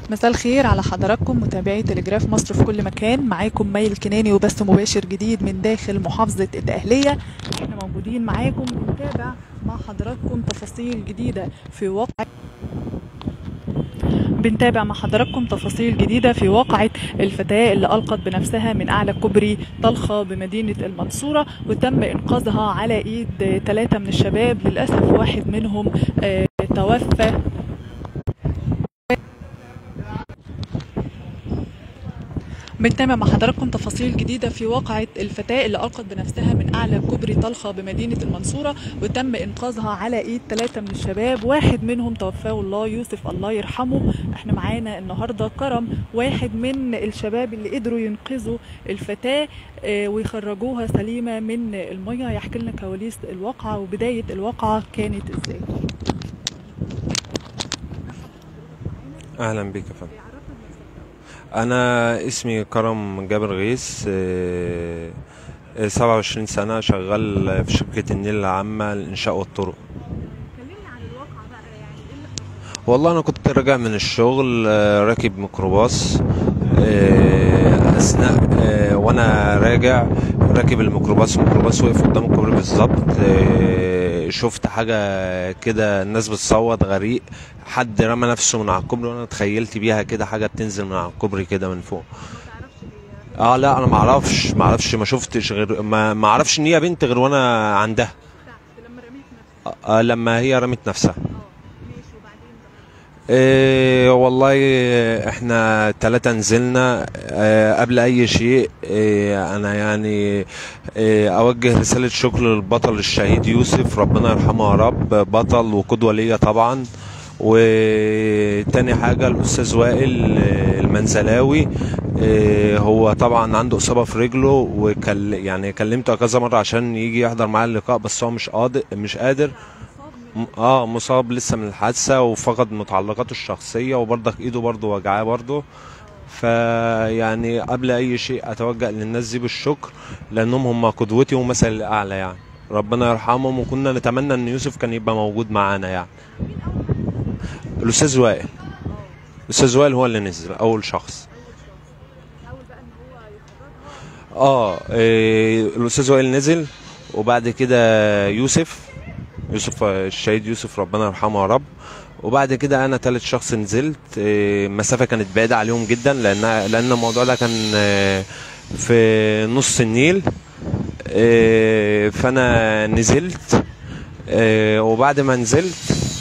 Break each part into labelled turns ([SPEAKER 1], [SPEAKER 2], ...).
[SPEAKER 1] مساء الخير على حضراتكم متابعي تلجراف مصر في كل مكان معاكم مي الكناني وبث مباشر جديد من داخل محافظة الدقهلية احنا موجودين معاكم بنتابع مع حضراتكم تفاصيل جديدة في واقع بنتابع مع حضراتكم تفاصيل جديدة في واقعة الفتاة اللي ألقت بنفسها من أعلى كوبري طلخة بمدينة المنصورة وتم إنقاذها على إيد ثلاثة من الشباب للأسف واحد منهم آه، توفى بنتابع مع حضراتكم تفاصيل جديدة في واقعة الفتاة اللي ألقت بنفسها من أعلى كوبري طلخة بمدينة المنصورة وتم إنقاذها على إيد ثلاثة من الشباب واحد منهم توفاه الله يوسف الله يرحمه احنا معانا النهاردة كرم واحد من الشباب اللي قدروا ينقذوا الفتاة آه، ويخرجوها سليمة من المية يحكي لنا كواليس الواقعة وبداية الواقعة كانت إزاي
[SPEAKER 2] اهلا بك يا فندم انا اسمي كرم جابر غيث آه، آه، 27 سنه شغال في شركه النيل العامه للانشاء والطرق
[SPEAKER 1] كلمني عن الواقعة بقى يعني إيه اللي
[SPEAKER 2] والله انا كنت راجع من الشغل آه، راكب ميكروباص آه، اثناء آه، وانا راجع راكب الميكروباص الميكروباص وقف قدام الكوبري بالظبط آه، شفت حاجه كده الناس بتصوت غريق حد رمى نفسه من على الكوبري وانا تخيلت بيها كده حاجه بتنزل من على الكوبري كده من فوق اه لا انا ما اعرفش ما اعرفش ما شفتش غير ما ما اعرفش ان هي بنت غير وانا عندها
[SPEAKER 1] لما رميت نفسك
[SPEAKER 2] آه لما هي رمت نفسها
[SPEAKER 1] اه ماشي وبعدين بقى
[SPEAKER 2] إيه والله احنا ثلاثة نزلنا اه قبل اي شيء إيه انا يعني إيه اوجه رسالة شكر للبطل الشهيد يوسف ربنا يرحمه يا رب بطل وقدوة ليا طبعا وتاني حاجة الأستاذ وائل آه، المنزلاوي آه، هو طبعا عنده إصابة في رجله وكل يعني كلمته كذا مرة عشان يجي يحضر معايا اللقاء بس هو مش قادر مش قادر م- اه مصاب لسه من الحادثة وفقد متعلقاته الشخصية وبرضك ايده برضه وجعاه برضه فيعني قبل اي شيء اتوجه للناس دي بالشكر لانهم هم قدوتي ومثل الاعلى يعني ربنا يرحمهم وكنا نتمنى ان يوسف كان يبقى موجود معانا يعني الاستاذ وائل الاستاذ وائل هو اللي نزل اول شخص
[SPEAKER 1] حاول بقى ان هو يخرجها
[SPEAKER 2] اه إيه، الاستاذ وائل نزل وبعد كده يوسف يوسف الشهيد يوسف ربنا يرحمه يا رب وبعد كده انا تالت شخص نزلت إيه، مسافه كانت بعيده عليهم جدا لان لان الموضوع ده كان آه، في نص النيل إيه، فانا نزلت إيه، وبعد ما نزلت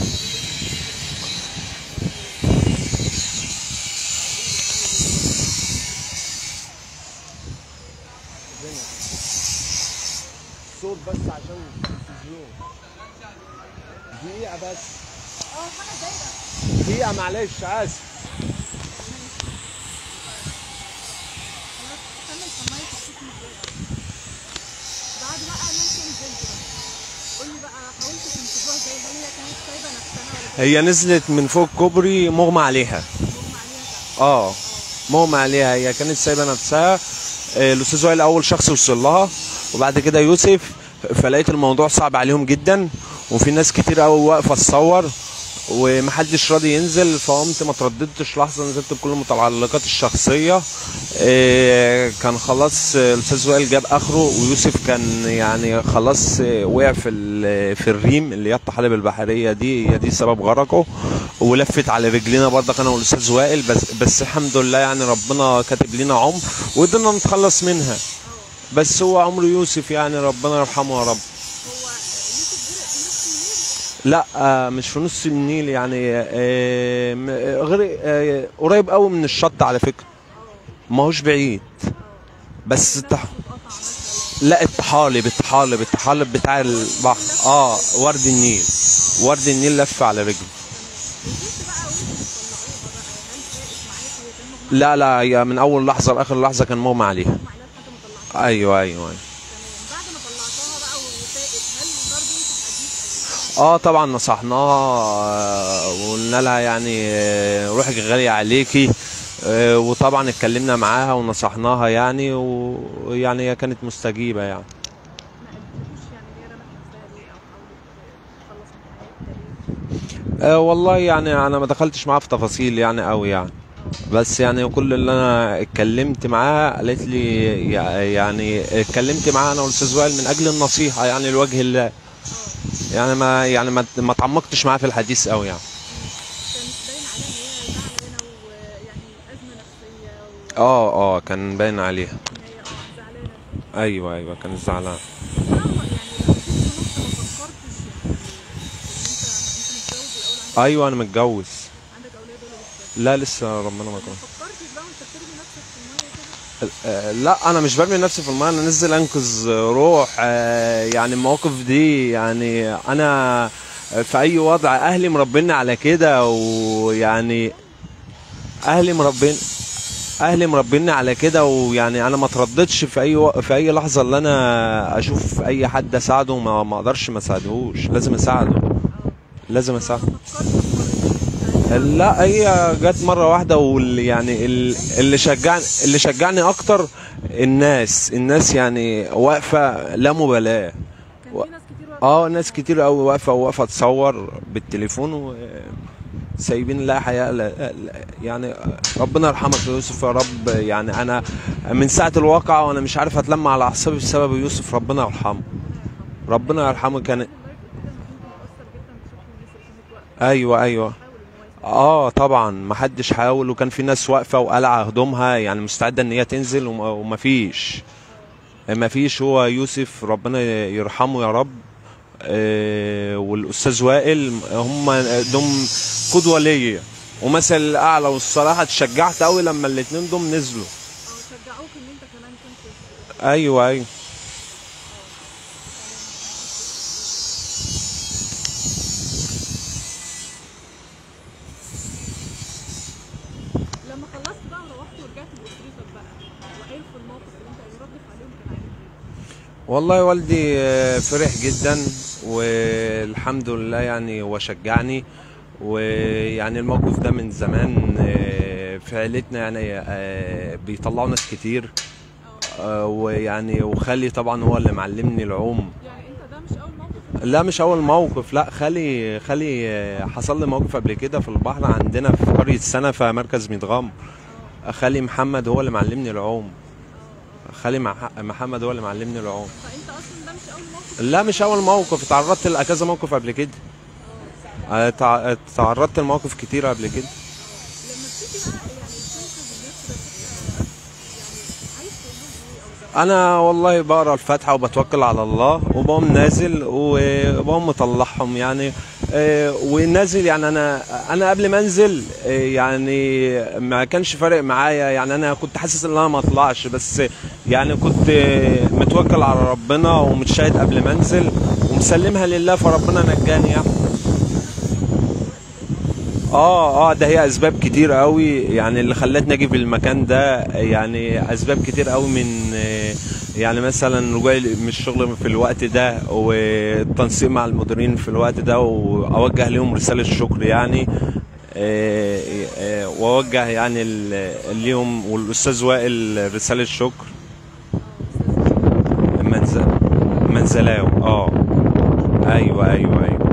[SPEAKER 2] صوت بس عشان التلفزيون دقيقة بس
[SPEAKER 1] اه حاجه زي
[SPEAKER 2] دقيقة معلش آسف
[SPEAKER 1] كمل في الميه تشوف بعد بقى ما انت نزلت بقى قولي بقى حاولت تنقذوها ازاي هل هي كانت سايبه نفسها ولا
[SPEAKER 2] هي نزلت من فوق كوبري مغمى عليها
[SPEAKER 1] بتغمى عليها
[SPEAKER 2] اه مغمى عليها هي كانت سايبة نفسها آه، الأستاذ وائل أول شخص وصل لها وبعد كده يوسف فلقيت الموضوع صعب عليهم جدا وفي ناس كتير قوي واقفة تصور ومحدش راضي ينزل فقمت ما ترددتش لحظة نزلت بكل متعلقاتي الشخصية آه، كان خلاص آه، الأستاذ وائل جاب آخره ويوسف كان يعني خلاص آه، وقع في ال- في الريم اللي هي الطحالب البحرية دي هي دي سبب غرقه ولفت على رجلينا برضك انا والاستاذ وائل بس بس الحمد لله يعني ربنا كاتب لنا عمر وقدرنا نتخلص منها بس هو عمر يوسف يعني ربنا يرحمه يا رب
[SPEAKER 1] هو يوسف غرق في نص النيل
[SPEAKER 2] لا آه، مش في نص النيل يعني آه، م- آه، غير آه، قريب قوي من الشط على فكره ما هوش بعيد بس التح...
[SPEAKER 1] اتقطع مثلا
[SPEAKER 2] لا الطحالب الطحالب الطحالب بتاع البحر اه ورد النيل ورد النيل لف على رجله
[SPEAKER 1] نزلت بقى وانت بتطلعوها بقى هل فاقت معاك وهي كان مغمى
[SPEAKER 2] لا لا هي من اول لحظه لاخر لحظه كان مغمى عليها
[SPEAKER 1] عليها لحد ما طلعتها
[SPEAKER 2] ايوه ايوه, أيوة.
[SPEAKER 1] تمام بعد ما طلعتها بقى وفاقت هل برضه انت اديت
[SPEAKER 2] اه طبعا نصحناها آه، وقلنا لها يعني آه، روحك غالية عليكي آه، وطبعا اتكلمنا معاها ونصحناها يعني ويعني هي كانت مستجيبة يعني
[SPEAKER 1] ما قلتلوش يعني هي رمت نفسها ليه او حاولت تخلص من حياتها ليه
[SPEAKER 2] آه، والله يعني انا ما دخلتش معاها في تفاصيل يعني قوي يعني بس يعني كل اللي انا اتكلمت معاها قالت لي يع- يعني اتكلمت معاها انا والاستاذ وائل من اجل النصيحه يعني لوجه الله يعني ما يعني ما ما تعمقتش معاها في الحديث قوي يعني
[SPEAKER 1] كانت باين عليها ان هي زعلانه و... يعني ازمه نفسيه و...
[SPEAKER 2] اه اه كان باين عليها
[SPEAKER 1] ان هي اه زعلانه
[SPEAKER 2] ايوه ايوه كان زعلان
[SPEAKER 1] بصراحه يعني لو في نقطه ما فكرتش يعني ان انت انت متجوز الاول عندك
[SPEAKER 2] ايوه انا متجوز
[SPEAKER 1] عندك اولاد ولا لسه؟
[SPEAKER 2] لا لسه ربنا ما
[SPEAKER 1] ما
[SPEAKER 2] كان
[SPEAKER 1] فكرتش بقى وانت بترمي نفسك في الميه كده؟
[SPEAKER 2] آه، لا انا مش برمي نفسي في الماء انا نزل انقذ روح آه، يعني المواقف دي يعني انا في اي وضع اهلي مربيني على كده ويعني اهلي مربين اهلي مربيني على كده ويعني انا ما ترددش في اي و... في اي لحظه اللي انا اشوف اي حد اساعده ما ما اقدرش ما اساعدهوش لازم اساعده لازم اساعده لا هي جت مره واحده واللي يعني ال- اللي شجعني اللي شجعني اكتر الناس الناس يعني واقفه لا مبالاه
[SPEAKER 1] كان في ناس كتير واقفة
[SPEAKER 2] اه ناس كتير قوي واقفه واقفه تصور بالتليفون و سايبين لا حياة لا لا- يعني ربنا يرحمك يا يوسف يا رب يعني انا من ساعة الواقعة وانا مش عارف اتلم على اعصابي بسبب يوسف ربنا يرحمه ربنا يرحمه كان ايوه ايوه اه طبعا ما حدش حاول وكان في ناس واقفه وقلع هدومها يعني مستعده ان هي تنزل وما- ومفيش مفيش هو يوسف ربنا يرحمه يا رب آه، والاستاذ وائل هم دول قدوه ليا ومثل اعلى والصراحه اتشجعت قوي لما الاتنين دول نزلوا
[SPEAKER 1] اه شجعوك ان انت كمان كنت
[SPEAKER 2] ايوه ايوه
[SPEAKER 1] لما خلصت بقى وروحت ورجعت لاسرتك بقى وعرفوا الموقف اللي انت ردت عليهم كان عامل ايه؟
[SPEAKER 2] والله والدي آه، فرح جدا والحمد لله يعني هو شجعني ويعني الموقف ده من زمان آه، في عيلتنا يعني آه، بيطلعوا ناس كتير آه، ويعني وخالي طبعا هو اللي معلمني العوم
[SPEAKER 1] يعني انت ده مش اول موقف
[SPEAKER 2] لا مش اول موقف لا خالي خالي آه، حصل لي موقف قبل كده في البحر عندنا في قرية سنفة مركز ميدغام خالي محمد هو اللي معلمني العوم خالي مح- محمد هو اللي معلمني العوم
[SPEAKER 1] فانت اصلا ده مش اول موقف
[SPEAKER 2] لا مش اول موقف اتعرضت لكذا موقف قبل كده آه، تع- اتعرضت لمواقف كتير قبل كده
[SPEAKER 1] لما بتيجي بقى يعني تنقذ الناس ده بتبقى يعني عايز تقول لهم ايه او
[SPEAKER 2] انا والله بقرا الفاتحه وبتوكل على الله وبقوم نازل وبقوم مطلعهم يعني آه، ونازل يعني انا انا قبل ما انزل آه، يعني ما كانش فارق معايا يعني انا كنت حاسس ان انا ما اطلعش بس يعني كنت آه، متوكل على ربنا ومتشاهد قبل ما انزل ومسلمها لله فربنا نجاني يعني اه اه ده هي اسباب كتير قوي يعني اللي خلتني اجي في المكان ده يعني اسباب كتير قوي من آه، يعني مثلا رجوعي من الشغل في الوقت ده والتنسيق مع المديرين في الوقت ده واوجه لهم رساله شكر يعني آه، آه، واوجه يعني ال- ليهم والاستاذ وائل رساله شكر منزل منزلاوي اه ايوه ايوه ايوه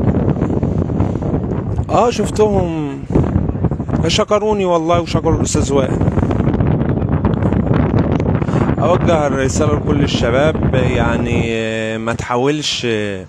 [SPEAKER 2] اه شفتهم شكروني والله وشكروا الاستاذ وائل اوجه الرساله لكل الشباب يعني آه، ما تحاولش آه،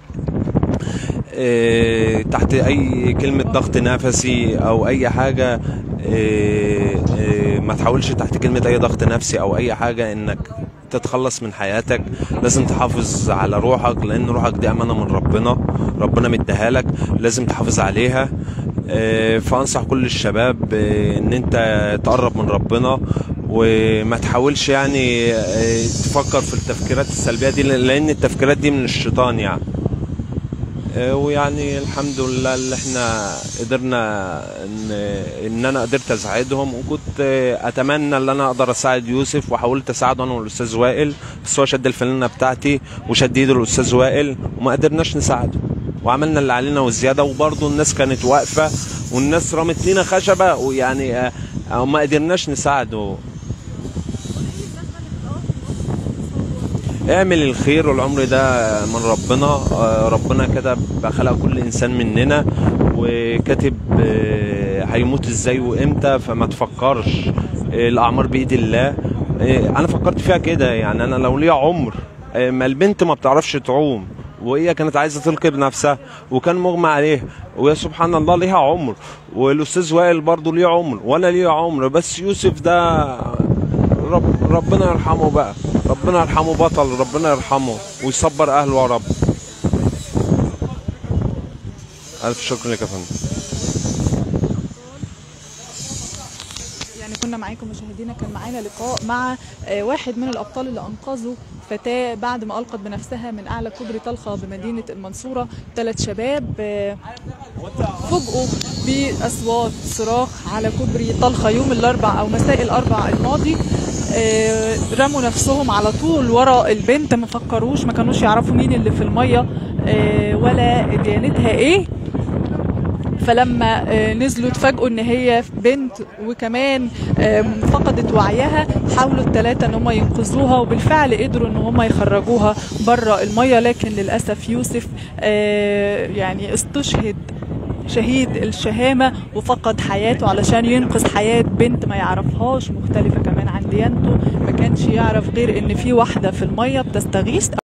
[SPEAKER 2] آه، تحت اي كلمه ضغط نفسي او اي حاجه آه، آه، ما تحاولش تحت كلمه اي ضغط نفسي او اي حاجه انك تتخلص من حياتك لازم تحافظ على روحك لان روحك دي امانه من ربنا ربنا مديها لك لازم تحافظ عليها آه، فانصح كل الشباب آه، ان انت تقرب من ربنا وما تحاولش يعني آه، تفكر في التفكيرات السلبيه دي لان التفكيرات دي من الشيطان يعني آه، ويعني الحمد لله اللي احنا قدرنا ان, إن انا قدرت اساعدهم وكنت آه، اتمنى ان انا اقدر اساعد يوسف وحاولت اساعده انا والاستاذ وائل بس هو شد الفانلة بتاعتي وشد ايد الاستاذ وائل وما قدرناش نساعده وعملنا اللي علينا والزياده وبرضه الناس كانت واقفه والناس رمت لنا خشبه ويعني آه، آه، ما قدرناش نساعده اعمل الخير والعمر ده من ربنا آه، ربنا كتب خلق كل انسان مننا وكاتب آه، آه، هيموت ازاي وامتى فما تفكرش آه، الاعمار بايد الله آه، انا فكرت فيها كده يعني انا لو ليا عمر آه، ما البنت ما بتعرفش تعوم وهي كانت عايزه تلقي بنفسها وكان مغمى عليها ويا سبحان الله ليها عمر والاستاذ وائل برضه ليه عمر وانا ليه عمر بس يوسف ده رب ربنا يرحمه بقى ربنا يرحمه بطل ربنا يرحمه ويصبر اهله يا رب الف شكر لك يا فندم
[SPEAKER 1] يعني كنا معاكم مشاهدينا كان معانا لقاء مع آه، واحد من الابطال اللي انقذوا فتاه بعد ما القت بنفسها من اعلى كوبري طلخه بمدينه المنصوره ثلاث شباب آه، فوجئوا باصوات صراخ على كوبري طلخه يوم الاربع او مساء الاربع الماضي آه، رموا نفسهم على طول ورا البنت ما فكروش ما كانوش يعرفوا مين اللي في الميه آه، ولا ديانتها ايه فلما آه، نزلوا اتفاجئوا ان هي بنت وكمان آم، فقدت وعيها حاولوا الثلاثه ان هم ينقذوها وبالفعل قدروا ان هم يخرجوها بره الميه لكن للاسف يوسف آه، يعني استشهد شهيد الشهامه وفقد حياته علشان ينقذ حياه بنت ما يعرفهاش مختلفه كمان عن ديانته ما كانش يعرف غير ان في واحده في الميه بتستغيث